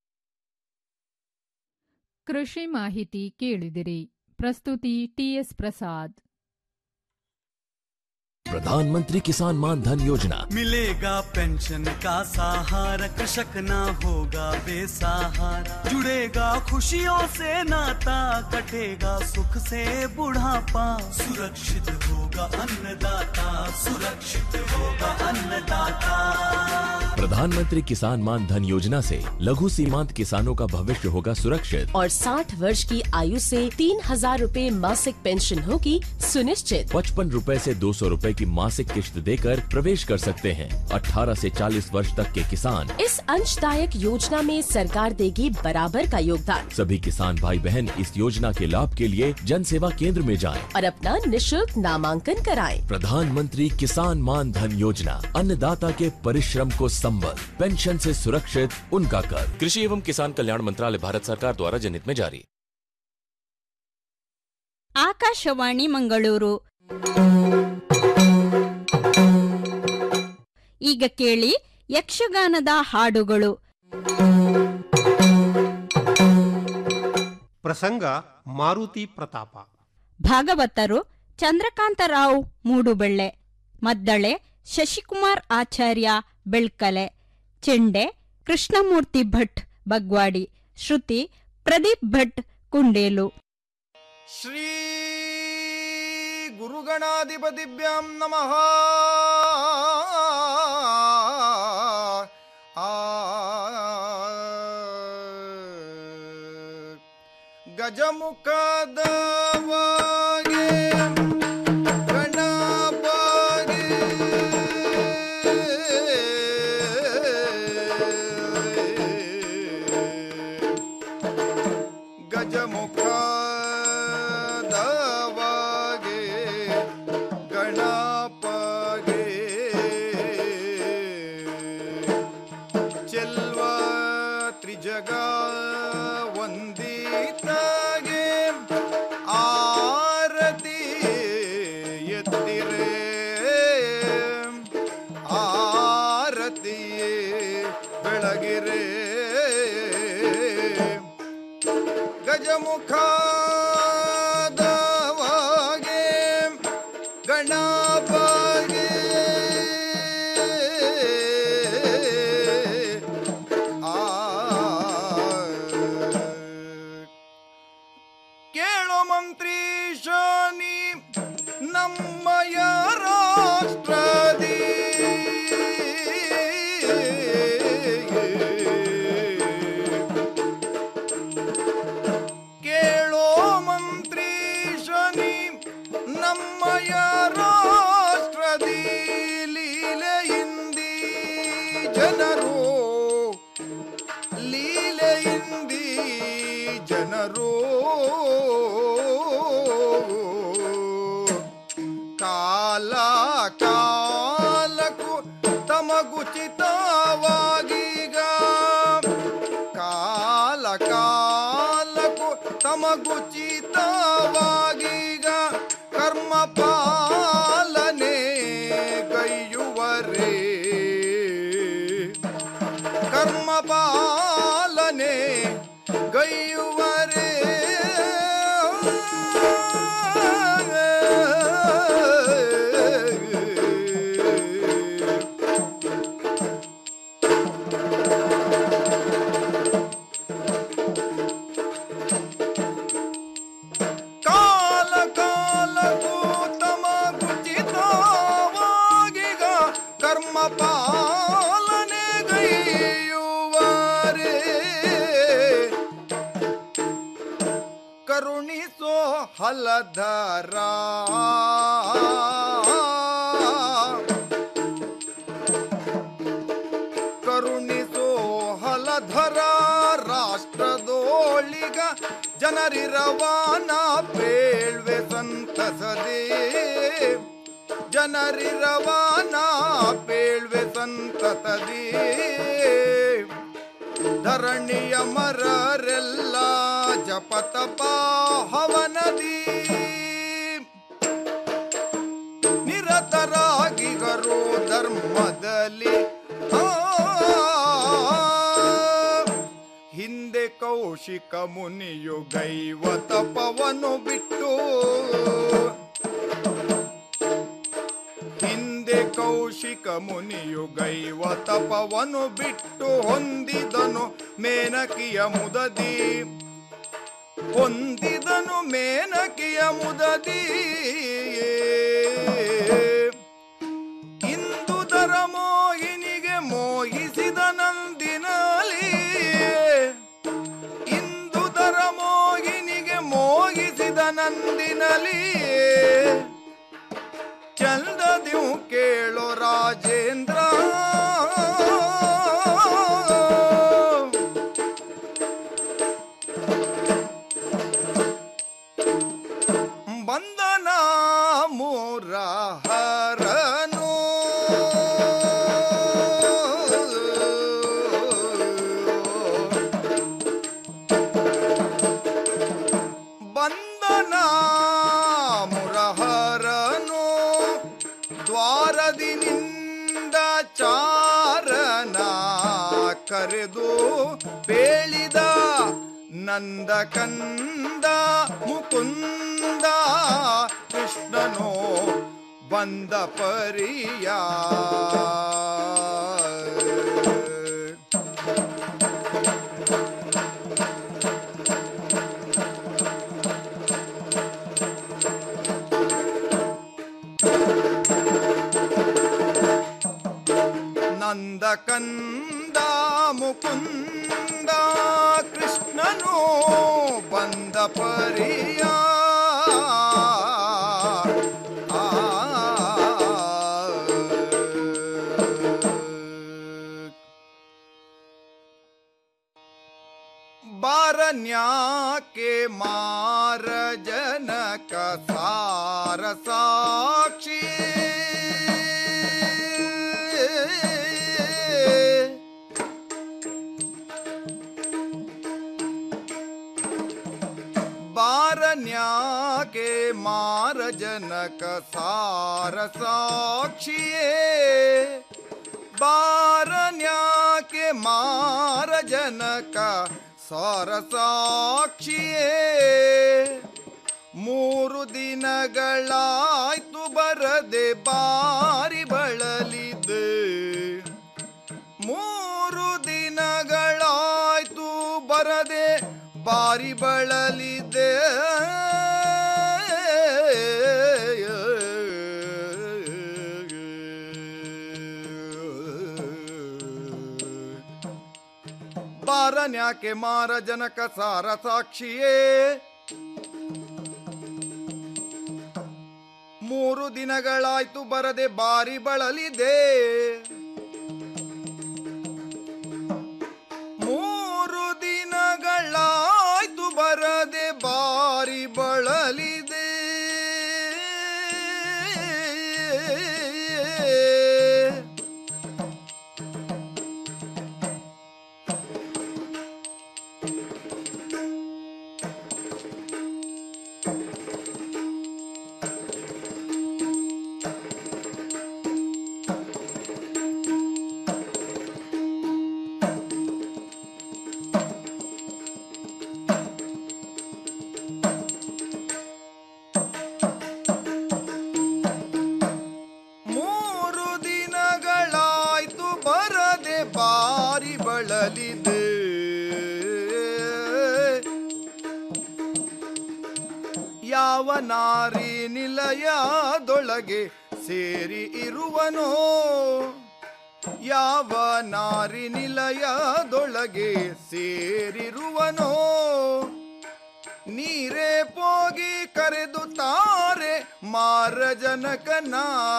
ಕೃಷಿ ಮಾಹಿತಿ ಕೇಳಿದಿರಿ ಪ್ರಸ್ತುತಿ ಟಿಎಸ್ ಪ್ರಸಾದ್ प्रधानमंत्री किसान मान धन योजना मिलेगा पेंशन का सहारा कृषक ना होगा बेसहारा जुड़ेगा खुशियों से नाता कटेगा सुख से बुढ़ापा सुरक्षित होगा अन्नदाता सुरक्षित होगा अन्नदाता प्रधानमंत्री किसान मान धन योजना से लघु सीमांत किसानों का भविष्य होगा सुरक्षित और 60 वर्ष की आयु से तीन हजार रूपए मासिक पेंशन होगी सुनिश्चित पचपन रूपए से दो सौ रूपए की मासिक किश्त देकर प्रवेश कर सकते हैं 18 से 40 वर्ष तक के किसान इस अंशदायक योजना में सरकार देगी बराबर का योगदान सभी किसान भाई बहन इस योजना के लाभ के लिए जन सेवा केंद्र में जाएं। और अपना निशुल्क नामांकन कराएं। प्रधानमंत्री किसान मान धन योजना अन्नदाता के परिश्रम को संबल पेंशन से सुरक्षित उनका कर कृषि एवं किसान कल्याण मंत्रालय भारत सरकार द्वारा जनहित में जारी ಆಕಾಶವಾಣಿ ಮಂಗಳೂರು ಈಗ ಕೇಳಿ ಯಕ್ಷಗಾನದ ಹಾಡುಗಳು ಪ್ರಸಂಗ ಮಾರುತಿ ಪ್ರತಾಪ ಭಾಗವತರು ಚಂದ್ರಕಾಂತರಾವ್ ಮೂಡುಬೆಳ್ಳೆ ಮದ್ದಳೆ ಶಶಿಕುಮಾರ್ ಆಚಾರ್ಯ ಬೆಳ್ಕಲೆ ಚೆಂಡೆ ಕೃಷ್ಣಮೂರ್ತಿ ಭಟ್ ಬಗ್ವಾಡಿ ಶ್ರುತಿ ಪ್ರದೀಪ್ ಭಟ್ ಕುಂಡೇಲು ಶ್ರೀ ಗುರುಗಣಾಧಿಪತಿಭ್ಯಾಂ ನಮಃ ಆ ಗಜಮುಖದವಾಗೆ ಗಣಪಾಗೆ ಗಜಮುಖದವಾಗೆ ಗಣಪಗೆ ಚೆಲ್ವ ತ್ರಿಜಗ ವಂದಿತಾಗೆ ಆರತಿ ಎತ್ತಿರೆ ಆರತಿಯೇ ಬೆಳಗಿರೆ ಗಜಮುಖದವಾಗೆ ಗಣಪಗೆ ಆ ಕೇಳೋ ಮಂತ್ರಿ ಶಾನಿ ನಮ್ಮಯ ರಾಷ್ಟ್ರದಿ ಕೇಳೋ ಮಂತ್ರಿ ಶನಿ ನಮ್ಮಯ ರಾಷ್ಟ್ರದಿ ಲೀಲೆಯಿಂದಿ ಜನರು ಲೀಲೆಯಿಂದಿ ಜನರು ಕಾಲ ಕಾಲಕ್ಕೂ ತಮಗುಚಿತವಾಗೀಗ ಕಾಲ ಕಾಲಕ್ಕೂ ತಮಗುಚಿತವಾಗೀಗ ಕರ್ಮ ಪಾಲನೆ ಕೈಯುವರೇ ಕರ್ಮ ಪಾಲನೆ ಗೈಯುವರೇ ಕಾಲ ಕಾಲಕ್ಕೂ ತಮಗುಚಿತವಾಗೀಗ ಕರ್ಮ ಪಾಲನೆ ಗೈಯುವರೇ ಹಲಧರ ಕರುಣಿಸೋ ಹಲಧರ ರಾಷ್ಟ್ರದೋಳಿಗ ಜನರಿರವಾನ ಪೇಳ್ವೆ ಸಂತಸದೇ ಜನರಿರವಾನ ಪೇಳ್ವೆ ಸಂತತದೇ ಧರಣಿಯ ಮರರೆಲ್ಲ ಜಪತಪ ಹವನದಿ ನಿರತರಾಗಿಗರು ಧರ್ಮದಲ್ಲಿ ಆ, ಹಿಂದೆ ಕೌಶಿಕ ಮುನಿಯು ಗೈವ ತಪವನು ಬಿಟ್ಟು ಹಿಂದೆ ಕೌಶಿಕ ಮುನಿಯು ಗೈವ ತಪವನು ಬಿಟ್ಟು ಹೊಂದಿದನು ಮೇನಕಿಯ ಮುದದಿ ಹೊಂದಿದನು ಮೇನಕಿಯ ಮುದದಿ ಇಂದು ದರ ಮೋಹಿನಿಗೆ ಮೋಹಿಸಿದ ನಂದಿನಲಿ ಇಂದು ದರ ಮೋಹಿನಿಗೆ ಮೋಹಿಸಿದ ನಂದಿನಲಿ ಚಂದದಿವು ಕೇಳೋ ರಾಜೇಂದ್ರ ಬಂದನ ಮೂರ ಹರನು ಬಂದನ ಮುರಹರನು ದ್ವಾರದಿನಿಂದ ಚಾರನ ಕರೆದು ಬೇಳಿದ ನಂದ ಕಂದ ಮುಕುಂದ ಕೃಷ್ಣನೋ ಬಂದ ಪರಿಯ ನಂದ ಕಂದ ಮುಕುಂದ ಕೃಷ್ಣನು ಬಂದ ಪರಿಯ ಆ, ಬಾರನ್ಯಾಕೆ ಮಾರ ಜನಕ ಸಾರ ಸಾಕ್ಷಿ ಬಾರನ್ಯಾಕೆ ಮಾರ ಜನಕ ಸಾರ ಸಾಕ್ಷಿಯೇ ಬಾರನ್ಯಾಕೆ ಮಾರ ಜನಕ ಸಾರ ಸಾಕ್ಷಿಯೇ ಮೂರು ದಿನಗಳಾಯ್ತು ಬರದೆ ಬಾರಿ ಬಳಲಿದೆ ಮೂರು ದಿನಗಳಾಯ್ತು ಬರದೆ ಬಾರಿ ಬಳಲಿದೆ ಬಾರನ್ಯಾಕೆ ಮಾರ ಜನಕ ಸಾರ ಸಾಕ್ಷಿಯೇ ಮೂರು ದಿನಗಳಾಯ್ತು ಬರದೆ ಬಾರಿ ಬಳಲಿದೆ ಮೂರು ದಿನಗಳಾಯ್ತು ಬರದೆ ಬಾರಿ ಬಳಲಿದೆ ಮೂರು ದಿನಗಳಾಯ್ತು ಬರದೆ ಬಾರಿ ಬಳಲಿದೆ ಯಾವ ನಾರಿ ನಿಲಯದೊಳಗೆ ಸೇರಿ ಇರುವನೋ ಯಾವ ನಾರಿ ನಿಲಯದೊಳಗೆ ಸೇರಿರುವನೋ ನೀರೇ ಪೋಗಿ ಕರೆದು ತಾರೆ ಮಾರ ಜನಕನ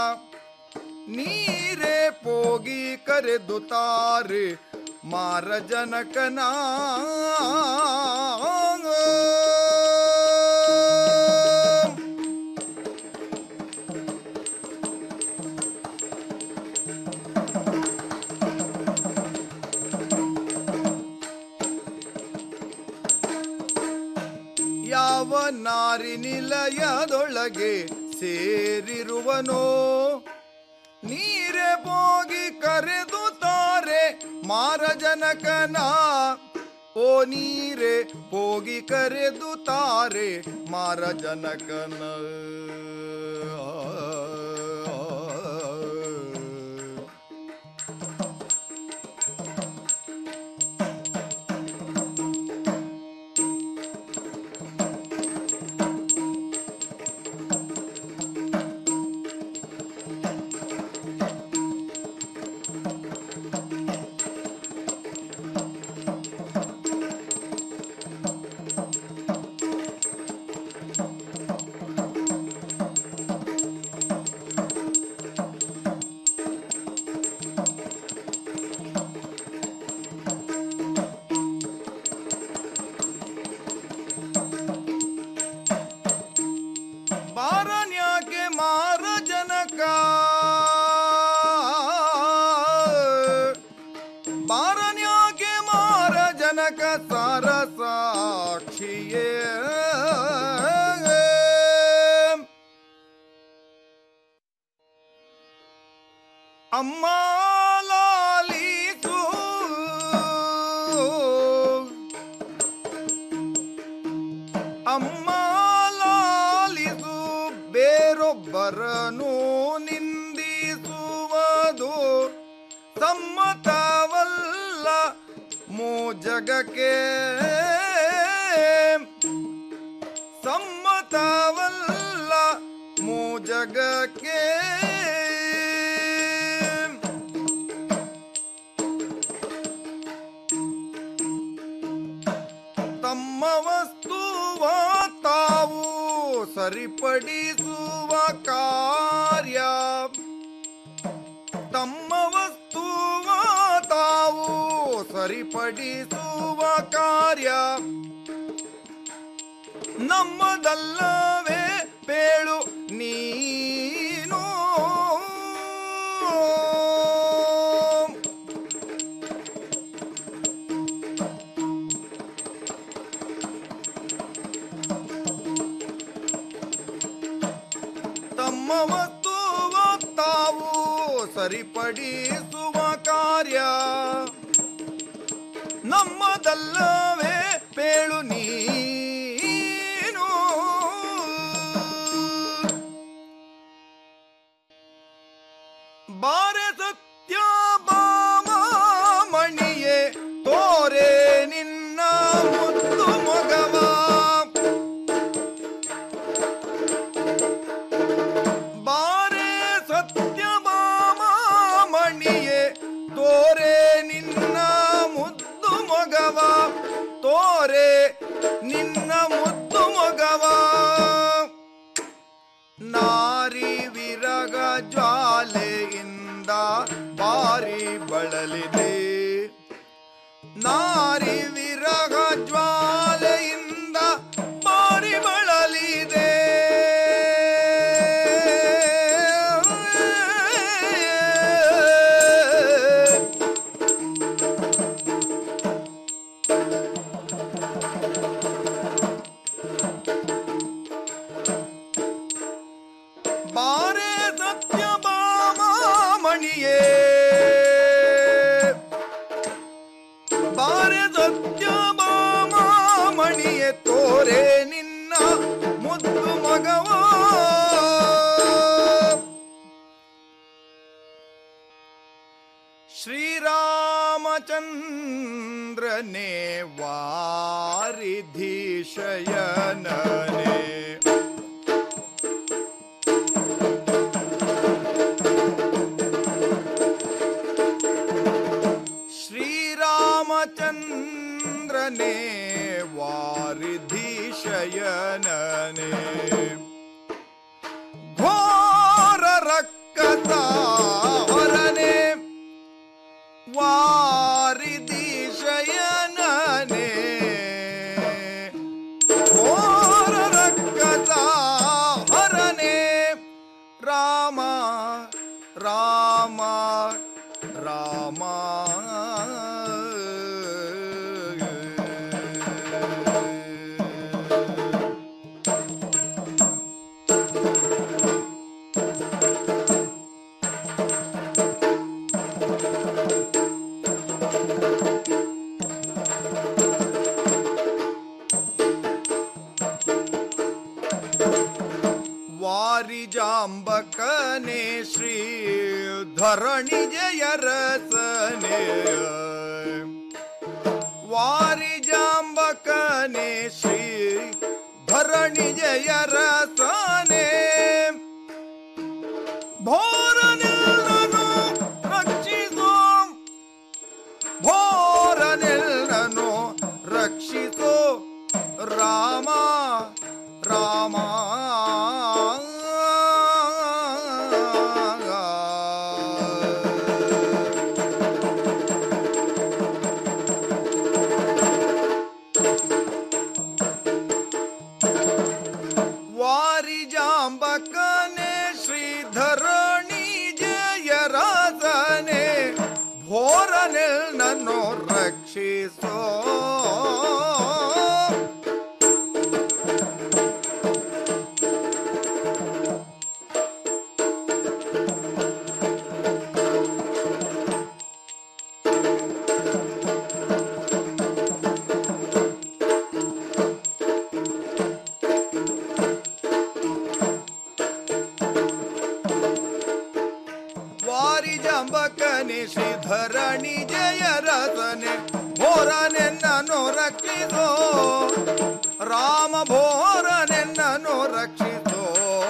ನೀರೇ ಪೋಗಿ ಕರೆದು ತಾರೆ ಮಾರ ಜನಕನ ಯಾವ ನಾರಿ ನಿಲಯದೊಳಗೆ ಸೇರಿರುವನೋ ನೀರೇ ಹೋಗಿ ಕರೆದು ತಾರೆ ಮಾರ ಜನಕನ ಓ ನೀರೇ ಹೋಗಿ ಕರೆದು ತಾರೆ ಮಾರ ಜನಕನ ಬಾರನ್ಯಾಕೆ ಮಾರ ಜನಕ ಬಾರನ್ಯಾಕೆ ಮಾರ ಜನಕ ಸಾರ ಸಾಕ್ಷಿಯೇ ಅಮ್ಮ ಲಾಲಿಸು ಅಮ್ಮ ಲಾಲಿಸು ಬೇರೊಬ್ಬರನು ನಿಂದಿಸುವುದು ಸಮ್ಮತವಲ್ಲ ಮೂ ಜಗಕ್ಕೆ ಸಮ್ಮತವಲ್ಲ ಮೂ ಜಗಕ್ಕೆ ತಮ್ಮ ವಸ್ತುವ ತಾವು ಸರಿಪಡಿಸುವ ಕಾರ್ಯ ತಮ್ಮ ವಸ್ತುವ ತಾವು ಸರಿಪಡಿಸುವ ಕಾರ್ಯ ನಮ್ಮದಲ್ಲವೇ ಪೇಳು ನೀನು ತಮ್ಮ ವಸ್ತುವ ತಾವು ಸರಿಪಡಿಸುವ ಕಾರ್ಯ ನಮ್ಮದಲ್ಲವೇ ಪೇಳು ನೀನು ಬಾರೆ ಸತ್ಯ ಮಣಿಯೇ ತೋರೆ ನಿನ್ನ ಮುತ್ತು ಮೊಗವ ಬಾರೆ ಸತ್ಯ ಮಣಿಯೇ ತೋರೆ ನಿನ್ನ ಮುದ್ದು ಮೊಗವ ತೋರೆ ನಿನ್ನ ಮುದ್ದು ಮೊಗವ ನಾರಿ ವಿರಗ ಜ್ವಾಲೆಯಿಂದ ಬಾರಿ ಬಳಲಿದೆ ನಾರಿ ವಿರಗ ಜ್ವಾಲೆಯಿಂದ ಬಾರಿ ಬಳಲಿದೆ ಬಾರೆ ಸತ್ಯ ಮಣಿಯೇ ಬಾರೆ ಸತ್ಯ ಮಣಿಯೇ ತೋರೆ ನಿನ್ನ ಮುದ್ದು ಮಗವ ಶ್ರೀರಾಮಚಂದ್ರನೇ ವಾರಿಧಿಶಯನನೇ ಶ್ರೀರಾಮಚಂದ್ರನೇ ವಾರಿಧಿಶಯನನೆ ಘೋರ ರಕ್ಕತ ಹೊರನೆ ವಾರಿಧಿಶಯನನೆ ಘೋರ ರಕ್ಕತ ಹರನೆ ರಾಮ ರಾಮ ರಾಮ ವಾರಿಜಾಂಬಕನೆ ಶ್ರೀ ಧರಣಿ ಜಯ ರಸನೆ ವಾರಿಜಾಂಬಕನೆ ಶ್ರೀ ಧರಣಿ ಜಯ ರಸನೆ ಭೋರನೆಲ್ಲನು ರಕ್ಷಿಸೋ ಭೋರನೆಲ್ಲನು ರಕ್ಷಿಸೋ ರಾಮ ರಾಮ ವಾರಿಜಾಂಬಕನೆ ಶ್ರೀಧರಣಿ ಜಯರಾಧನೆ ಭೋರನೆಲ್ ನನ್ನು ರಕ್ಷಿಸೋ ವಾರಿಜಾಂಬಕನೆ ಶ್ರೀಧರಣಿ ಜಯ ರಸನೆ ಭೋರನೆನ್ನನು ರಕ್ಷಿಸೋ ರಾಮ ಭೋರನೆನ್ನನು ರಕ್ಷಿಸೋ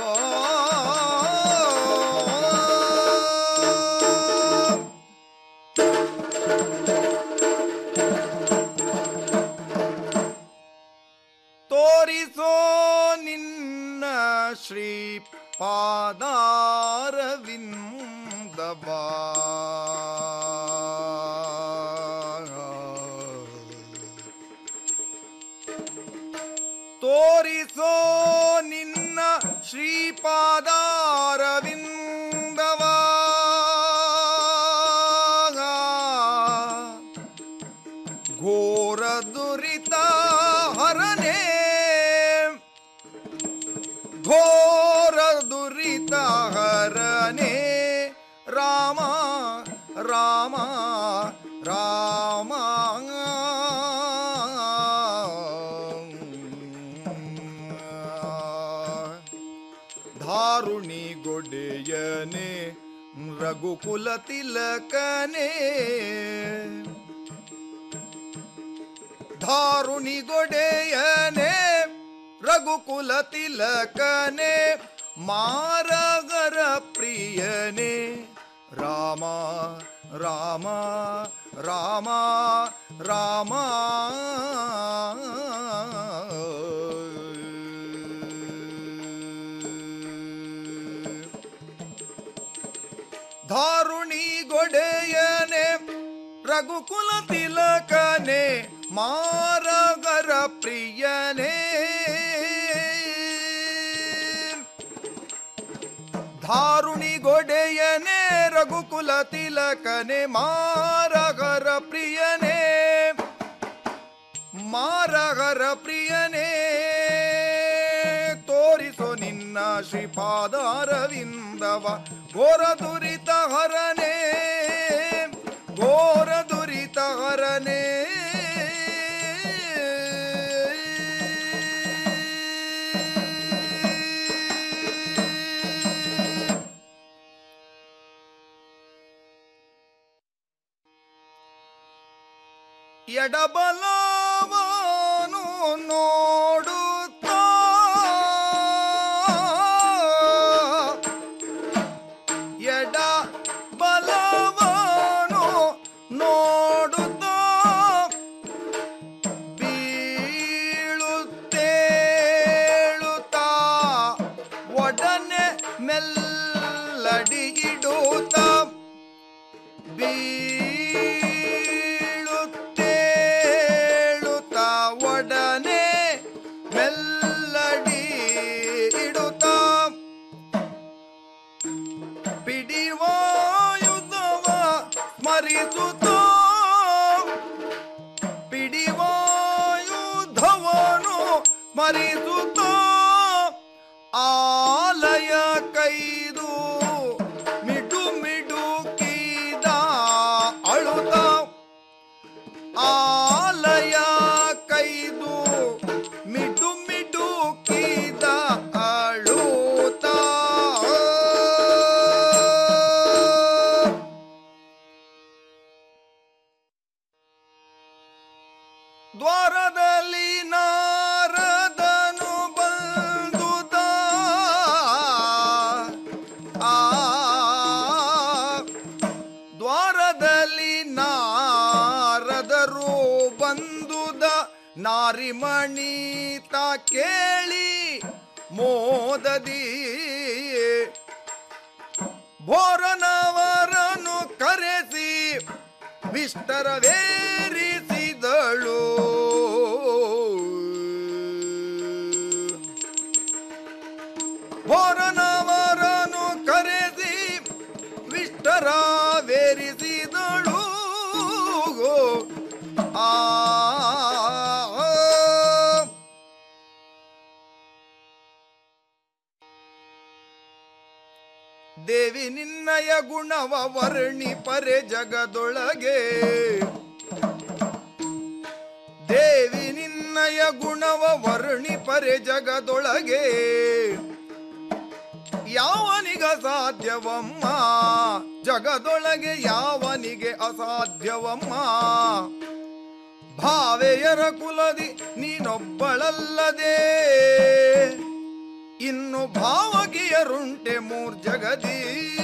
ತೋರಿಸೋ ನಿನ್ನ ಶ್ರೀ ಪಾದಾರವಿಂದವಾ ತೋರಿಸೋ ನಿನ್ನ ಶ್ರೀಪಾದಾರವಿಂದವಾ ಘೋರ ದುರಿತ ಹರನೆ ಘೋರ ದುರಿತ ಹರನೆ ರಾಮ ರಾಮ ರಾಮ ಧಾರುಣಿ ಗೊಡೆಯನೆ ರಘುಕುಲ ತಿಲಕನೆ ಧಾರುಣಿ ಗೊಡೆಯನೆ ರಘುಕುಲ ತಿಲಕನೆ ಮಾರಗರ ಪ್ರಿಯನೆ ರಾಮ ರಾಮ ರಾಮ ರಾಮ ಧಾರುಣಿ ಗೊಡೆಯನೆ ರಘುಕುಲ ತಿಲಕನೆ ಮಾರಗರ ಪ್ರಿಯನೇ ಧಾರುಣಿ ಗೊಡೆಯನೆ ರಘುಕುಲ ತಿಲಕನೆ ಮಾರಗರ ಪ್ರಿಯನೇ ಮಾರಗರ ಪ್ರಿಯನೇ ತೋರಿಸೋ ನಿನ್ನ ಶ್ರೀಪಾದಾರವಿಂದವ ಘೋರ ದುರಿತ ಹರನೇ ಘೋರ ದುರಿತ ಹರನೇ ಎಡಬಲವನು ನೋಡುತ್ತಾ ಎಡ ಬಲವನು ನೋಡುತ್ತಾ ಬೀ ಮರಿಸುತ್ತೋ ಪಿಡಿವಾಯುಧವನು ಮರಿಸುತ್ತೋ ಆಲಯ ಕೈದು ಮಿಡು ಮಿಡುಕಿದ ಅಳುತ್ತ ಆಲಯ ಕೈದು ಮಿಡು ಮಿಡುಕಿದ ಅಳುತ್ತ ದ್ವಾರದಲ್ಲಿ ನಾರದನು ಬಂದುದ ಆ ದ್ವಾರದಲ್ಲಿ ನಾರದರು ಬಂದುದ ನಾರಿಮಣಿತ ಕೇಳಿ ಮೋದದಿ ಭೋರನವರನು ಕರೆಸಿ ವಿಸ್ತರವೇರಿಸಿದಳು ಭೋರನವರನು ಕರೆಸಿ ವಿಸ್ತರವೇರಿಸಿದಳು ಆ ದೇವಿ ನಿನ್ನಯ ಗುಣವ ವರ್ಣಿ ಪರೆ ಜಗದೊಳಗೆ ದೇವಿ ನಿನ್ನಯ ಗುಣವ ವರ್ಣಿ ಪರೆ ಜಗದೊಳಗೆ ಯಾವನಿಗ ಸಾಧ್ಯವಮ್ಮ ಜಗದೊಳಗೆ ಯಾವನಿಗೆ ಅಸಾಧ್ಯವಮ್ಮ ಭಾವೆಯರ ಕುಲದಿ ನೀನೊಬ್ಬಳಲ್ಲದೆ ಇನ್ನು ಭಾವಕಿಯರುಂಟೆ ಮೂರ್ ಜಗದಿ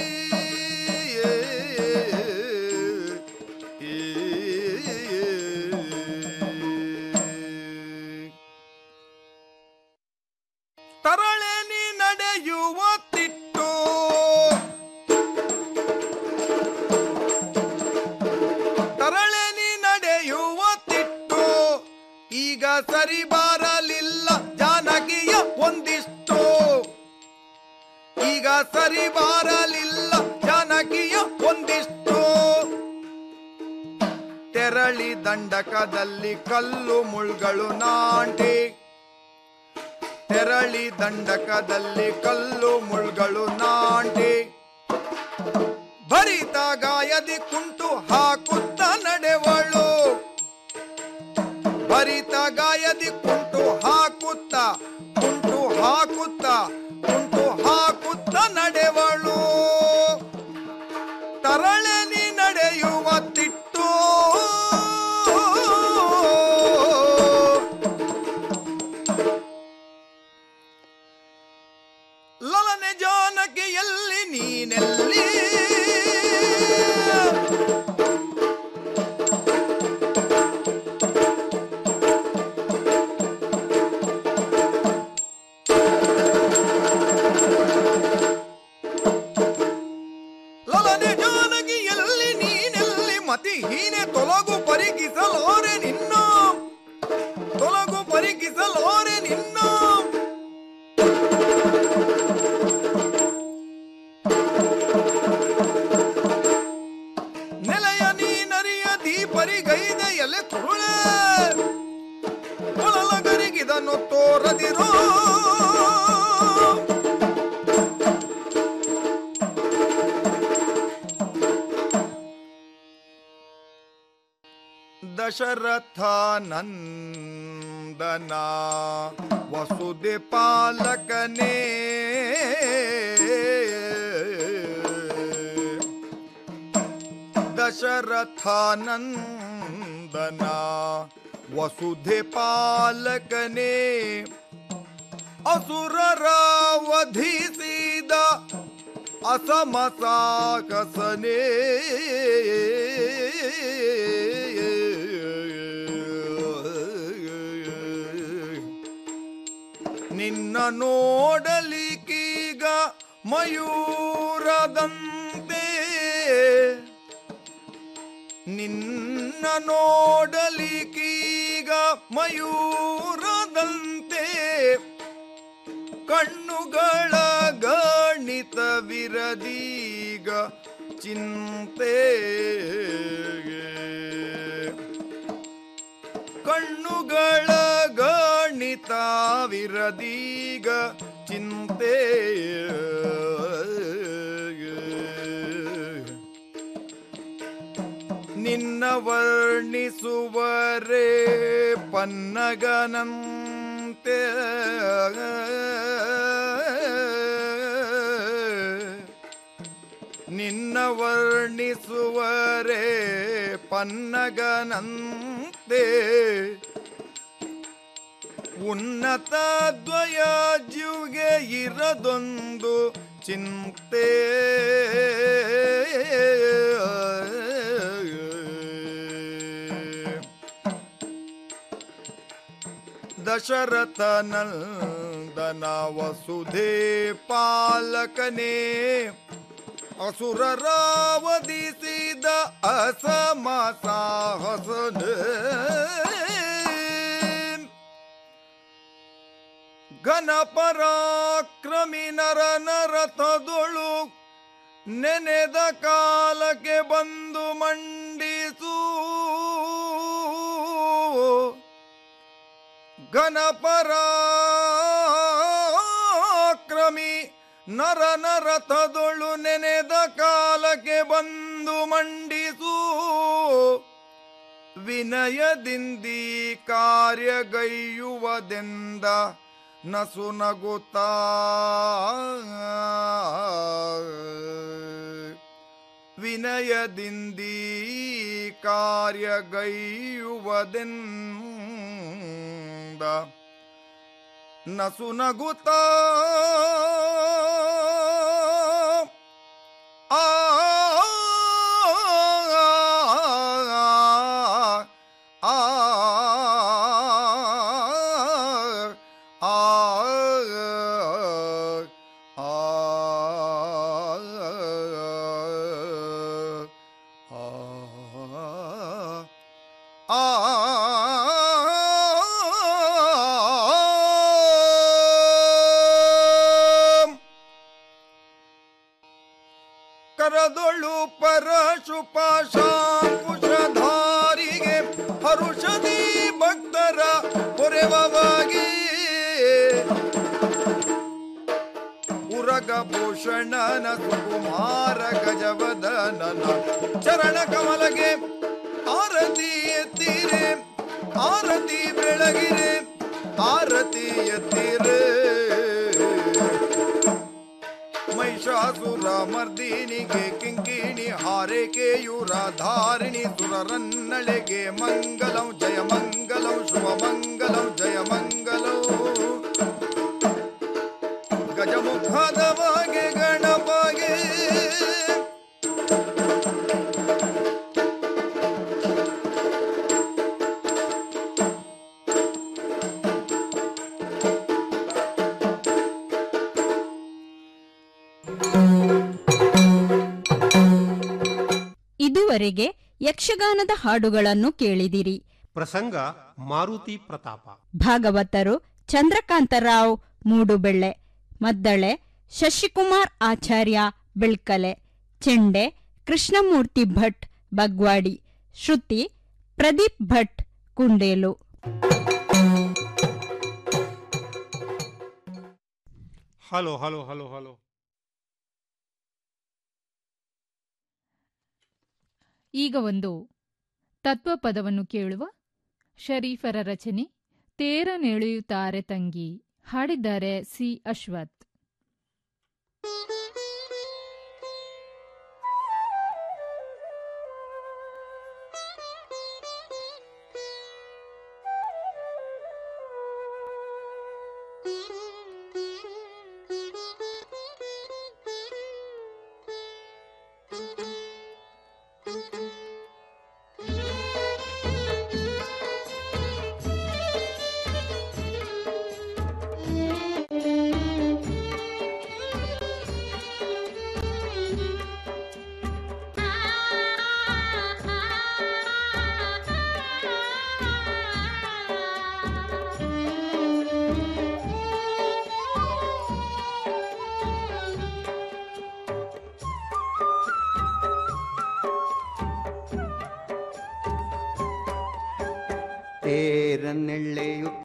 ತರಳೆ ನೀ ನಡೆಯುವ ತಿಟ್ಟು ತರಳೆ ನೀ ನಡೆಯುವ ತಿಟ್ಟು ಈಗ ಸರಿ ಬಾರಲಿಲ್ಲ ಜಾನಕಿಯ ಒಂದಿಷ್ಟು ಈಗ ಸರಿ ಬಾರಲಿಲ್ಲ ಜಾನಕಿಯ ಒಂದಿಷ್ಟು ತೆರಳಿ ದಂಡಕದಲ್ಲಿ ಕಲ್ಲು ಮುಳ್ಗಳು ನಾಂಟಿ ತೆರಳಿ ದಂಡಕದಲ್ಲಿ ಕಲ್ಲು ಮುಳ್ಗಳು ನಾಂಟಿ ಭರಿತ ಗಾಯದಿ ಕುಂಟು ಹಾಕುತ್ತ ನಡೆವಳು ಭರಿತ ಗಾಯದಿ ಕುಂಟು ಹಾಕುತ್ತ ಕುಂಟು ಹಾಕುತ್ತ ಕುಂಟು ಹಾಕುತ್ತ ನಡೆವಳು ತರಳೆ ನೀ ನಡೆಯುವ ತಿಟ್ಟು ಲಲನೆ ಜಾನಕಿಯಲ್ಲಿ ನೀನೆಲ್ಲಿ ಲಲನೆ ಜಾನಕಿಯಲ್ಲಿ ನೀನೆಲ್ಲಿ ಮತಿ ಹೀನೆ ತೊಲಗು ಪರಿಗಿಸಲೋರೆ ನಿನ್ನ ತೊಲಗು ಪರಿಗಿಸಲೋರೆ ನಿನ್ನ ನೆಲೆಯ ನೀನರಿಯ ದೀಪರಿಗೈದ ಎಲೆ ಕುರುಳೆ ಕೊಳಲಗರಿಗಿದನ್ನು ತೋರದಿರೋ ದಶರಥ ನಂದನ ವಸುದೆ ಪಾಲಕನೇ ದಶರಥ ನಂದನ ವಸುಧೆ ಪಾಲಕನೇ ಅಸುರರ ವಧಿಸಿದ ಅಸಮಸಾಕಸನೇ ನಿನ್ನ ನೋಡಲಿಕ್ಕೀಗ ಮಯೂರದಂತೆ ನಿನ್ನ ನೋಡಲಿಕ್ಕೀಗ ಮಯೂರದಂತೆ ಕಣ್ಣುಗಳ ಗಣಿತವಿರದೀಗ ಚಿಂತೆ ಕಣ್ಣುಗಳ ಗಣಿತವಿರದೀಗ ಚಿಂತೆ ನಿನ್ನ ವರ್ಣಿಸುವರೇ ಪನ್ನಗನಂತೆ ನಿನ್ನ ವರ್ಣಿಸುವರೇ ಪನ್ನಗನಂತೆ ಉನ್ನತ ದ್ವಯ ಜೀವ್ಗೆ ಇರದೊಂದು ಚಿಂತೆ ದಶರಥನಂದನ ವಸುಧೆ ಪಾಲಕನೇ ಅಸುರರಾವಧಿಸಿದ ಅಸಮ ಸಾಹಸನೇ ಘನ ಪರಾಕ್ರಮಿ ನರ ನರಥದೊಳು ನೆನೆದ ಕಾಲಕ್ಕೆ ಬಂದು ಮಂಡಿಸು ಘನ ಪರಾಕ್ರಮಿ ನರ ನರಥದೊಳು ನೆನೆದ ಕಾಲಕ್ಕೆ ಬಂದು ಮಂಡಿಸು ವಿನಯದಿಂದಿ ಕಾರ್ಯಗೈಯುವದೆಂದ ನಸು ನಗುತ್ತಾ ವಿನಯದಿಂದಿ ಕಾರ್ಯಗೈಯುವದೆಂದ ನಸು ನಗುತ್ತಾ ಆ ಆ ಕರದೊಳು ಪರಶುಪಾಶಾಂಕುಶಧಾರಿಗೆ ಹರುಷದಿ ಭಕ್ತರ ಪೊರೆವವಾಗಿ ಉರಗಭೂಷಣನ ಸುಕುಮಾರ ಗಜವದನನ ಚರಣ ಕಮಲಗೆ ಆರತಿ ಎತ್ತೀರೆ ಆರತಿ ಬೆಳಗಿರೆ ಆರತಿ ಎತ್ತೀರೆ ಮಹಿಷಾಸುರ ಮರ್ದಿನಿಗೆ ಕಿಂಕಿಣಿ ಹಾರೇಕೆಯುರ ಧಾರಿಣಿ ಸುರರನ್ನಳೆಗೆ ಮಂಗಲಂ ಜಯ ಮಂಗಲಂ ಶುಭ ಮಂಗಲಂ ಜಯ ಮಂಗಲಂ ಗಜಮುಖದವಾಗೆ ಗಣಪಗೆ ಇದುವರೆಗೆ ಯಕ್ಷಗಾನದ ಹಾಡುಗಳನ್ನು ಕೇಳಿದಿರಿ ಪ್ರಸಂಗ ಮಾರುತಿ ಪ್ರತಾಪ ಭಾಗವತರು ಚಂದ್ರಕಾಂತರಾವ್ ಮೂಡುಬೆಳ್ಳೆ ಮದ್ದಳೆ ಶಶಿಕುಮಾರ್ ಆಚಾರ್ಯ ಬೆಳ್ಕಲೆ ಚೆಂಡೆ ಕೃಷ್ಣಮೂರ್ತಿ ಭಟ್ ಬಗ್ವಾಡಿ ಶ್ರುತಿ Pradeep Bhat Kundelu hello hello hello hello ಈಗ ಒಂದು ತತ್ವಪದವನ್ನು ಕೇಳುವ ಶರೀಫರ ರಚನೆ ತೇರನೆಳೆಯುತ್ತಾರೆ ತಂಗಿ ಹಾಡಿದ್ದಾರೆ ಸಿ ಅಶ್ವಥ್ ಆ ತೇರನ್ನೆಳ್ಳೆಯು